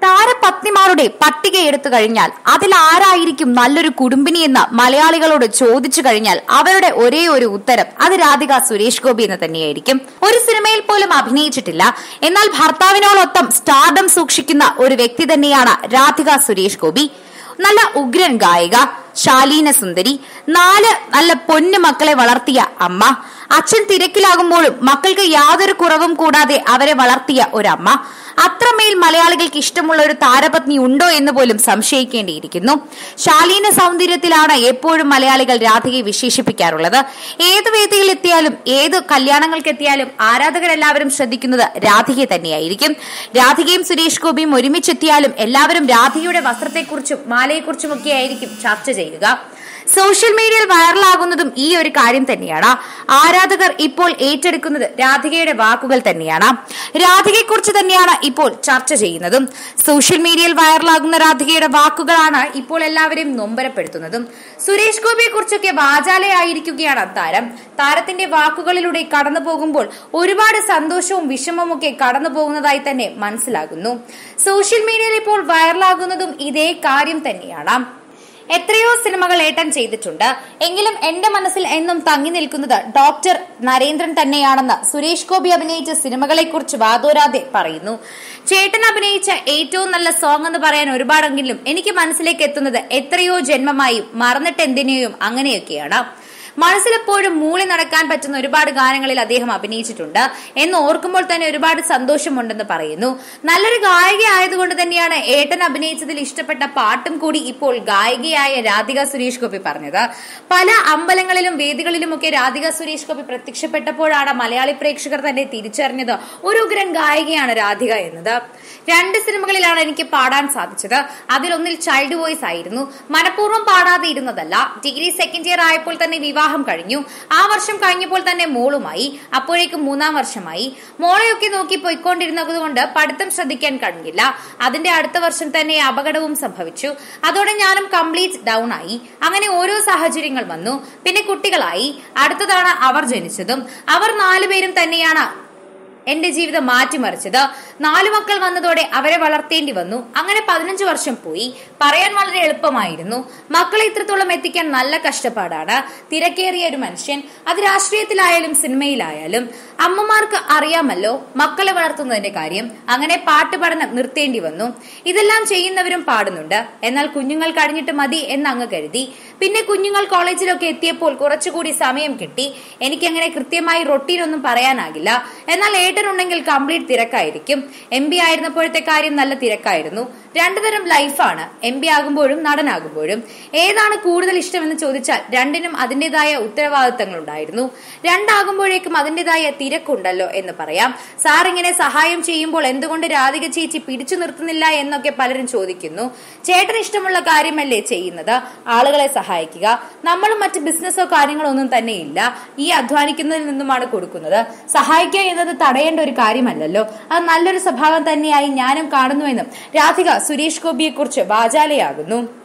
താരപത്നിമാരുടെ പട്ടിക എടുത്തു കഴിഞ്ഞാൽ അതിൽ ആരായിരിക്കും നല്ലൊരു കുടുംബിനി എന്ന് മലയാളികളോട് ചോദിച്ചു കഴിഞ്ഞാൽ അവരുടെ ഒരേ ഒരു ഉത്തരം അത് രാധിക സുരേഷ് ഗോപി എന്ന് തന്നെയായിരിക്കും ഒരു സിനിമയിൽ പോലും അഭിനയിച്ചിട്ടില്ല എന്നാൽ ഭർത്താവിനോടൊപ്പം സ്റ്റാർഡം സൂക്ഷിക്കുന്ന ഒരു വ്യക്തി തന്നെയാണ് രാധിക സുരേഷ് ഗോപി നല്ല ഉഗ്രൻ ഗായിക ശാലീന സുന്ദരി നാല് നല്ല പൊന്നു മക്കളെ വളർത്തിയ അമ്മ അച്ഛൻ തിരക്കിലാകുമ്പോഴും മക്കൾക്ക് യാതൊരു കുറവും കൂടാതെ അവരെ വളർത്തിയ ഒരമ്മ അത്രമേൽ മലയാളികൾക്ക് ഇഷ്ടമുള്ള ഒരു താരപത്നി ഉണ്ടോ എന്ന് പോലും സംശയിക്കേണ്ടിയിരിക്കുന്നു ശാലീന സൗന്ദര്യത്തിലാണ് എപ്പോഴും മലയാളികൾ രാധികയെ വിശേഷിപ്പിക്കാറുള്ളത് ഏത് വേദിയിൽ എത്തിയാലും ഏത് കല്യാണങ്ങൾക്ക് എത്തിയാലും ആരാധകരെല്ലാവരും ശ്രദ്ധിക്കുന്നത് രാധികയെ തന്നെയായിരിക്കും രാധികയും സുരേഷ് ഗോപിയും ഒരുമിച്ചെത്തിയാലും എല്ലാവരും രാധികയുടെ വസ്ത്രത്തെക്കുറിച്ചും മാലയെക്കുറിച്ചും ഒക്കെ ആയിരിക്കും ചർച്ച ചെയ്യുക സോഷ്യൽ മീഡിയയിൽ വൈറലാകുന്നതും ഈ ഒരു കാര്യം തന്നെയാണ് ആരാധകർ ഇപ്പോൾ ഏറ്റെടുക്കുന്നത് രാധികയുടെ വാക്കുകൾ തന്നെയാണ് രാധികയെക്കുറിച്ച് തന്നെയാണ് ഇപ്പോൾ ചർച്ച ചെയ്യുന്നതും സോഷ്യൽ മീഡിയയിൽ വൈറലാകുന്ന രാധികയുടെ വാക്കുകളാണ് ഇപ്പോൾ എല്ലാവരെയും നൊമ്പരപ്പെടുത്തുന്നതും സുരേഷ് ഗോപിയെ കുറിച്ചൊക്കെ വാചാലയായിരിക്കുകയാണ് താരം താരത്തിന്റെ വാക്കുകളിലൂടെ കടന്നു പോകുമ്പോൾ ഒരുപാട് സന്തോഷവും വിഷമവും ഒക്കെ കടന്നു പോകുന്നതായി തന്നെ മനസ്സിലാകുന്നു സോഷ്യൽ മീഡിയയിൽ ഇപ്പോൾ വൈറലാകുന്നതും ഇതേ കാര്യം തന്നെയാണ് എത്രയോ സിനിമകൾ ഏട്ടൻ ചെയ്തിട്ടുണ്ട് എങ്കിലും എന്റെ മനസ്സിൽ എന്നും തങ്ങി നിൽക്കുന്നത് ഡോക്ടർ നരേന്ദ്രൻ തന്നെയാണെന്ന് സുരേഷ് ഗോപി അഭിനയിച്ച സിനിമകളെ കുറിച്ച് വാദോരാതെ പറയുന്നു ചേട്ടൻ അഭിനയിച്ച ഏറ്റവും നല്ല സോങ് എന്ന് പറയാൻ ഒരുപാടെങ്കിലും എനിക്ക് മനസ്സിലേക്ക് എത്തുന്നത് എത്രയോ ജന്മമായും മറന്നിട്ട് എന്തിനേയും അങ്ങനെയൊക്കെയാണ് മനസ്സിലെപ്പോഴും മൂളി നടക്കാൻ പറ്റുന്ന ഒരുപാട് ഗാനങ്ങളിൽ അദ്ദേഹം അഭിനയിച്ചിട്ടുണ്ട് എന്ന് ഓർക്കുമ്പോൾ തന്നെ ഒരുപാട് സന്തോഷമുണ്ടെന്ന് പറയുന്നു നല്ലൊരു ഗായിക ആയതുകൊണ്ട് തന്നെയാണ് ഏട്ടൻ അഭിനയിച്ചതിൽ ഇഷ്ടപ്പെട്ട പാട്ടും കൂടി ഇപ്പോൾ ഗായികയായ രാധിക സുരേഷ് ഗോപി പറഞ്ഞത് പല അമ്പലങ്ങളിലും വേദികളിലുമൊക്കെ രാധിക സുരേഷ് ഗോപി പ്രത്യക്ഷപ്പെട്ടപ്പോഴാണ് മലയാളി പ്രേക്ഷകർ തന്നെ തിരിച്ചറിഞ്ഞത് ഒരു ഉഗ്രൻ ഗായികയാണ് രാധിക എന്നത് രണ്ട് സിനിമകളിലാണ് എനിക്ക് പാടാൻ സാധിച്ചത് അതിലൊന്നിൽ ചൈൽഡ് വോയിസ് ആയിരുന്നു മനഃപൂർവ്വം പാടാതെ ഇരുന്നതല്ല ഡിഗ്രി സെക്കൻഡ് ഇയർ ആയപ്പോൾ തന്നെ വിവാഹം കഴിഞ്ഞു ആ വർഷം കഴിഞ്ഞപ്പോൾ തന്നെ മോളുമായി അപ്പോഴേക്കും മൂന്നാം വർഷമായി മോളെയൊക്കെ നോക്കി പോയിക്കൊണ്ടിരുന്നത് കൊണ്ട് പഠിത്തം ശ്രദ്ധിക്കാൻ കഴിഞ്ഞില്ല അതിന്റെ അടുത്ത വർഷം തന്നെ അപകടവും സംഭവിച്ചു അതോടെ ഞാനും കംപ്ലീറ്റ് ഡൗൺ ആയി അങ്ങനെ ഓരോ സാഹചര്യങ്ങൾ വന്നു പിന്നെ കുട്ടികളായി അടുത്തതാണ് അവർ ജനിച്ചതും അവർ നാലുപേരും തന്നെയാണ് എന്റെ ജീവിതം മാറ്റിമറിച്ചത് നാലു മക്കൾ വന്നതോടെ അവരെ വളർത്തേണ്ടി വന്നു അങ്ങനെ പതിനഞ്ച് വർഷം പോയി പറയാൻ വളരെ എളുപ്പമായിരുന്നു മക്കളെ ഇത്രത്തോളം എത്തിക്കാൻ നല്ല കഷ്ടപ്പാടാണ് തിരക്കേറിയ ഒരു മനുഷ്യൻ അത് രാഷ്ട്രീയത്തിലായാലും സിനിമയിലായാലും അമ്മമാർക്ക് അറിയാമല്ലോ മക്കളെ വളർത്തുന്നതിന്റെ കാര്യം അങ്ങനെ പാട്ട് പഠനം നിർത്തേണ്ടി വന്നു ഇതെല്ലാം ചെയ്യുന്നവരും പാടുന്നുണ്ട് എന്നാൽ കുഞ്ഞുങ്ങൾ കഴിഞ്ഞിട്ട് മതി എന്ന് അങ്ങ് കരുതി പിന്നെ കുഞ്ഞുങ്ങൾ കോളേജിലൊക്കെ എത്തിയപ്പോൾ കുറച്ചുകൂടി സമയം കിട്ടി എനിക്കങ്ങനെ കൃത്യമായി റൊട്ടീൻ ഒന്നും പറയാനാകില്ല എന്നാൽ ഏട്ടൻ ഉണ്ടെങ്കിൽ കംപ്ലീറ്റ് തിരക്കായിരിക്കും എം ബി ആയിരുന്നപ്പോഴത്തെ കാര്യം നല്ല തിരക്കായിരുന്നു രണ്ടുതരം ലൈഫാണ് എം ബി ആകുമ്പോഴും നടനാകുമ്പോഴും ഏതാണ് കൂടുതൽ ഇഷ്ടമെന്ന് ചോദിച്ചാൽ രണ്ടിനും അതിൻ്റെതായ ഉത്തരവാദിത്തങ്ങൾ ഉണ്ടായിരുന്നു രണ്ടാകുമ്പോഴേക്കും അതിൻ്റെതായ തിരക്കുണ്ടല്ലോ എന്ന് പറയാം സാർ ഇങ്ങനെ സഹായം ചെയ്യുമ്പോൾ എന്തുകൊണ്ട് രാധിക ചേച്ചി പിടിച്ചു നിർത്തുന്നില്ല എന്നൊക്കെ പലരും ചോദിക്കുന്നു ചേട്ടൻ ഇഷ്ടമുള്ള കാര്യമല്ലേ ചെയ്യുന്നത് ആളുകളെ സഹായിക്കുക നമ്മളും മറ്റ് ബിസിനസ്സോ കാര്യങ്ങളോ ഒന്നും തന്നെ ഇല്ല ഈ അധ്വാനിക്കുന്നതിൽ നിന്നുമാണ് കൊടുക്കുന്നത് സഹായിക്കുക എന്നത് തടയേണ്ട ഒരു കാര്യമല്ലല്ലോ അത് നല്ലൊരു സ്വഭാവം തന്നെയായി ഞാനും കാണുന്നുവെന്നും രാധിക സുരേഷ് ഗോപിയെ കുറിച്ച് വാചാലയാകുന്നു